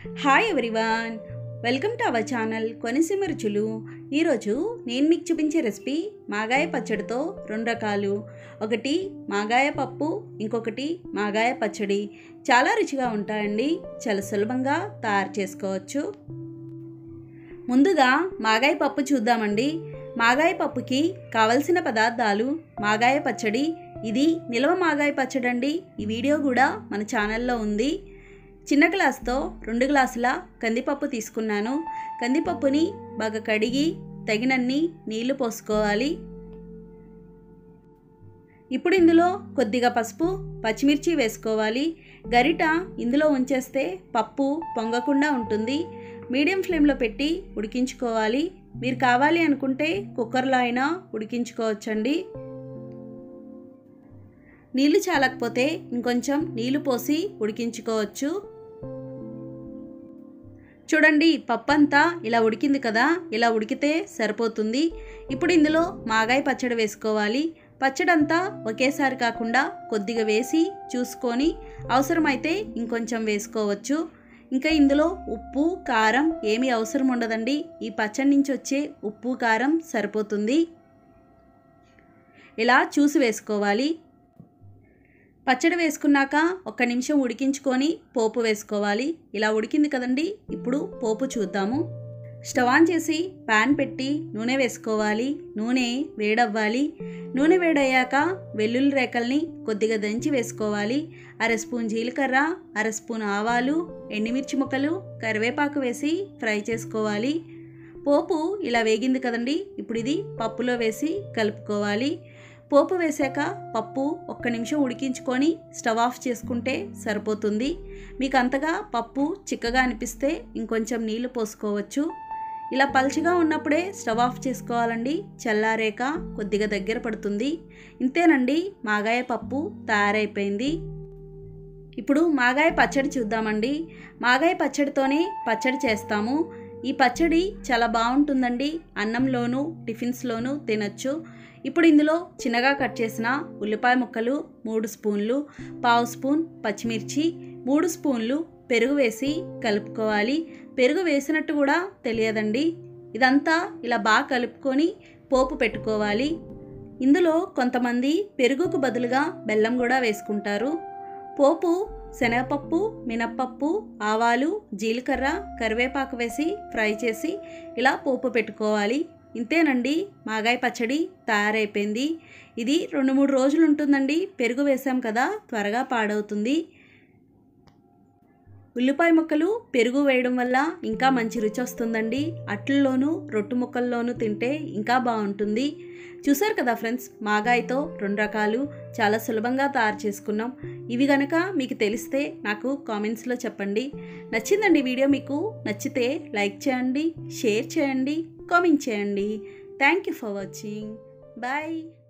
hi everyone welcome to our channel Konaseema రుచులు ఈరోజు నేను మీకు చూపించే రెసిపీ మాగాయ పచ్చడితో రెండు రకాలు ఒకటి మాగాయ పప్పు ఇంకొకటి మాగాయ పచ్చడి చాలా రుచిగా ఉంటాయండి చాలా సులభంగా తయారు చేసుకోవచ్చు ముందుగా మాగాయ పప్పు చూద్దామండి మాగాయ పప్పుకి కావలసిన పదార్థాలు మాగాయ పచ్చడి ఇది నిల్వ మాగాయ పచ్చడి అండి ఈ వీడియో కూడా మన ఛానల్లో ఉంది చిన్న గ్లాస్తో రెండు గ్లాసుల కందిపప్పు తీసుకున్నాను కందిపప్పుని బాగా కడిగి తగినన్ని నీళ్లు పోసుకోవాలి ఇప్పుడు ఇందులో కొద్దిగా పసుపు పచ్చిమిర్చి వేసుకోవాలి గరిట ఇందులో ఉంచేస్తే పప్పు పొంగకుండా ఉంటుంది మీడియం ఫ్లేమ్లో పెట్టి ఉడికించుకోవాలి మీరు కావాలి అనుకుంటే కుక్కర్లో అయినా ఉడికించుకోవచ్చండి నీళ్లు చాలకపోతే ఇంకొంచెం నీళ్లు పోసి ఉడికించుకోవచ్చు చూడండి పప్పు అంతా ఇలా ఉడికింది కదా ఇలా ఉడికితే సరిపోతుంది ఇప్పుడు ఇందులో మాగాయ పచ్చడి వేసుకోవాలి పచ్చడి అంతా ఒకేసారి కాకుండా కొద్దిగా వేసి చూసుకొని అవసరమైతే ఇంకొంచెం వేసుకోవచ్చు ఇంకా ఇందులో ఉప్పు కారం ఏమీ అవసరం ఉండదండి ఈ పచ్చడి నుంచి వచ్చే ఉప్పు కారం సరిపోతుంది ఇలా చూసి వేసుకోవాలి పచ్చడి వేసుకున్నాక ఒక్క నిమిషం ఉడికించుకొని పోపు వేసుకోవాలి ఇలా ఉడికింది కదండి ఇప్పుడు పోపు చూద్దాము స్టవ్ ఆన్ చేసి ప్యాన్ పెట్టి నూనె వేసుకోవాలి నూనె వేడవ్వాలి నూనె వేడయ్యాక వెల్లుల్లి రేకల్ని కొద్దిగా దంచి వేసుకోవాలి అర స్పూన్ జీలకర్ర అర స్పూన్ ఆవాలు ఎండుమిర్చి ముక్కలు కరివేపాకు వేసి ఫ్రై చేసుకోవాలి పోపు ఇలా వేగింది కదండి ఇప్పుడు ఇది పప్పులో వేసి కలుపుకోవాలి పోపు వేసాక పప్పు ఒక్క నిమిషం ఉడికించుకొని స్టవ్ ఆఫ్ చేసుకుంటే సరిపోతుంది మీకు అంతగా పప్పు చిక్కగా అనిపిస్తే ఇంకొంచెం నీళ్లు పోసుకోవచ్చు ఇలా పల్చగా ఉన్నప్పుడే స్టవ్ ఆఫ్ చేసుకోవాలండి చల్లారేక కొద్దిగా దగ్గర పడుతుంది ఇంతేనండి మాగాయ పప్పు తయారైపోయింది ఇప్పుడు మాగాయ పచ్చడి చూద్దామండి మాగాయ పచ్చడితోనే పచ్చడి చేస్తాము ఈ పచ్చడి చాలా బాగుంటుందండి అన్నంలోనూ టిఫిన్స్లోనూ తినచ్చు ఇప్పుడు ఇందులో చిన్నగా కట్ చేసిన ఉల్లిపాయ ముక్కలు మూడు స్పూన్లు పావు స్పూన్ పచ్చిమిర్చి మూడు స్పూన్లు పెరుగు వేసి కలుపుకోవాలి పెరుగు వేసినట్టు కూడా తెలియదండి ఇదంతా ఇలా బాగా కలుపుకొని పోపు పెట్టుకోవాలి ఇందులో కొంతమంది పెరుగుకు బదులుగా బెల్లం కూడా వేసుకుంటారు పోపు శనగపప్పు మినప్పప్పు ఆవాలు జీలకర్ర కరివేపాకు వేసి ఫ్రై చేసి ఇలా పోపు పెట్టుకోవాలి ఇంతేనండి మాగాయ పచ్చడి తయారైపోయింది ఇది రెండు మూడు రోజులు ఉంటుందండి పెరుగు వేసాం కదా త్వరగా పాడవుతుంది ఉల్లిపాయ ముక్కలు పెరుగు వేయడం వల్ల ఇంకా మంచి రుచి వస్తుందండి అట్లలోనూ రొట్టు ముక్కల్లోనూ తింటే ఇంకా బాగుంటుంది చూసారు కదా ఫ్రెండ్స్ మాగాయతో రెండు రకాలు చాలా సులభంగా తయారు చేసుకున్నాం ఇవి కనుక మీకు తెలిస్తే నాకు కామెంట్స్లో చెప్పండి నచ్చిందండి వీడియో మీకు నచ్చితే లైక్ చేయండి షేర్ చేయండి కామెంట్ చేయండి thank you for watching bye